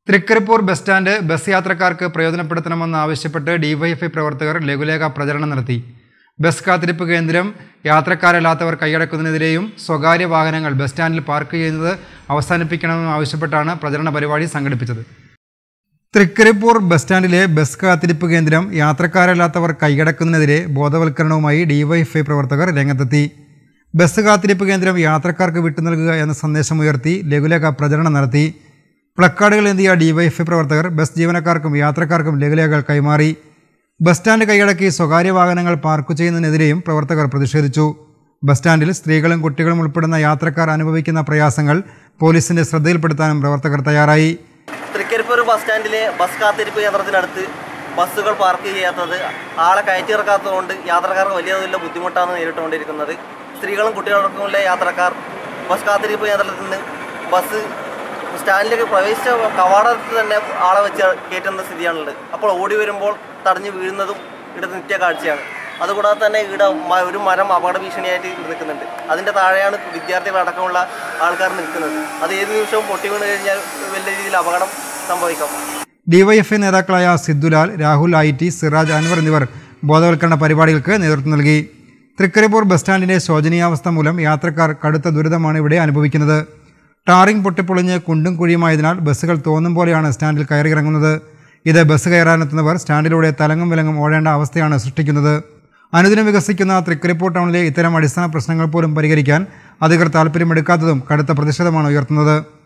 Trikaripur bus stand bus യാത്രക്കാർക്ക് പ്രയോജനപ്പെടുത്തണമെന്ന് ആവശ്യപ്പെട്ട് ഡിവൈഎഫ്ഐ പ്രവർത്തകർ ലഘുലേഖ പ്രചരണം നടത്തി ബസ് കാത്തിരിപ്പ് കേന്ദ്രം യാത്രക്കാരല്ലാത്തവർ കൈയടക്കുന്നതിനെതിരെയും സ്വകാര്യ വാഹനങ്ങൾ ബസ് സ്റ്റാൻഡിൽ പാർക്ക് ചെയ്യുന്നത് അവസാനിപ്പിക്കണമെന്നും ആവശ്യപ്പെട്ടാണ് പ്രചരണ പരിപാടി സംഘടിപ്പിച്ചത് തൃക്കരിപ്പൂർ ബസ് സ്റ്റാൻഡിലെ ബസ് കാത്തിരിപ്പ് കേന്ദ്രം യാത്രക്കാരല്ലാത്തവർ കൈയടക്കുന്നതിനെതിരെ ബോധവൽക്കരണവുമായി ഡിവൈഎഫ്ഐ പ്രവർത്തകർ രംഗത്തെത്തി ബസ് കാത്തിരിപ്പ് കേന്ദ്രം യാത്രക്കാർക്ക് വിട്ടു നൽകുക എന്ന സന്ദേശമുയർത്തി ലഘുലേഖ പ്രചരണം നടത്തി പ്ലക്കാർഡുകൾ എന്തിയ ഡിവൈഎഫ്ഐ പ്രവർത്തകർ ബസ് ജീവനക്കാർക്കും യാത്രക്കാർക്കും ലഘുലേഖകൾ കൈമാറി ബസ് സ്റ്റാൻഡ് കൈയടക്കി സ്വകാര്യ വാഹനങ്ങൾ പാർക്ക് ചെയ്യുന്നതിനെതിരെയും പ്രവർത്തകർ പ്രതിഷേധിച്ചു ബസ് സ്റ്റാൻഡിൽ സ്ത്രീകളും കുട്ടികളും ഉൾപ്പെടുന്ന യാത്രക്കാർ അനുഭവിക്കുന്ന പ്രയാസങ്ങൾ പോലീസിന്റെ ശ്രദ്ധയിൽപ്പെടുത്താനും പ്രവർത്തകർ തയ്യാറായി തൃക്കരിപ്പൂർ ബസ് സ്റ്റാൻഡിലെ ബസ് കാത്തിരിപ്പ് കേന്ദ്രത്തിനടുത്ത് ബസ്സുകൾ പാർക്ക് ചെയ്യാത്തത് ആളെ കയറ്റി ഇറക്കാത്തതുകൊണ്ട് യാത്രക്കാർക്ക് വലിയ തോതിലുള്ള ബുദ്ധിമുട്ടാണ് നേരിട്ടുകൊണ്ടിരിക്കുന്നത് സ്ത്രീകളും കുട്ടികൾക്കുമുള്ള യാത്രക്കാർ ബസ് കാത്തിരിപ്പ് കേന്ദ്രത്തിൽ നിന്ന് ബസ് സ്റ്റാൻഡിലേക്ക് പ്രവേശിച്ച കവാടത്തിൽ തന്നെ ആളെ വെച്ച് കയറ്റുന്ന സ്ഥിതിയാണുള്ളത് അപ്പോൾ ഓടി വരുമ്പോൾ തടഞ്ഞു വീഴുന്നതും ഇവിടെ നിത്യ കാഴ്ചയാണ് അതുകൂടാതെ തന്നെ ഇവിടെ മ- ഒരു മരം അപകട ഭീഷണിയായിട്ട് ഇവിടെ നിൽക്കുന്നുണ്ട് അതിൻ്റെ താഴെയാണ് വിദ്യാർത്ഥികളടക്കമുള്ള ആൾക്കാർ നിൽക്കുന്നത് അത് ഏത് നിമിഷവും പൊട്ടി വീണ് കഴിഞ്ഞാൽ വലിയ രീതിയിൽ അപകടം സംഭവിക്കാം ഡിവൈഎഫ്ഐ നേതാക്കളായ സിദ്ദുലാൽ രാഹുൽ ഐ ടി സിറാജ് അൻവർ എന്നിവർ ബോധവൽക്കരണ പരിപാടികൾക്ക് നേതൃത്വം നൽകി തൃക്കരിപ്പൂർ ബസ് സ്റ്റാൻഡിന്റെ ശോചനീയാവസ്ഥ മൂലം യാത്രക്കാർ കടുത്ത ദുരിതമാണ് ഇവിടെ അനുഭവിക്കുന്നത് ടാറിംഗ് പൊട്ടിപ്പൊളിഞ്ഞ് കുണ്ടും കുഴിയുമായതിനാൽ ബസ്സുകൾ തോന്നും പോലെയാണ് സ്റ്റാൻഡിൽ കയറിയിറങ്ങുന്നത് ഇത് ബസ് കയറാനെത്തുന്നവർ സ്റ്റാൻഡിലൂടെ തലങ്ങും വിലങ്ങും ഓടേണ്ട അവസ്ഥയാണ് സൃഷ്ടിക്കുന്നത് അനുദിനം വികസിക്കുന്ന തൃക്കരിപ്പൂർ ടൗണിലെ ഇത്തരം അടിസ്ഥാന പ്രശ്നങ്ങൾ പോലും പരിഹരിക്കാൻ അധികൃതർ താല്പര്യമെടുക്കാത്തതും കടുത്ത പ്രതിഷേധമാണ് ഉയർത്തുന്നത്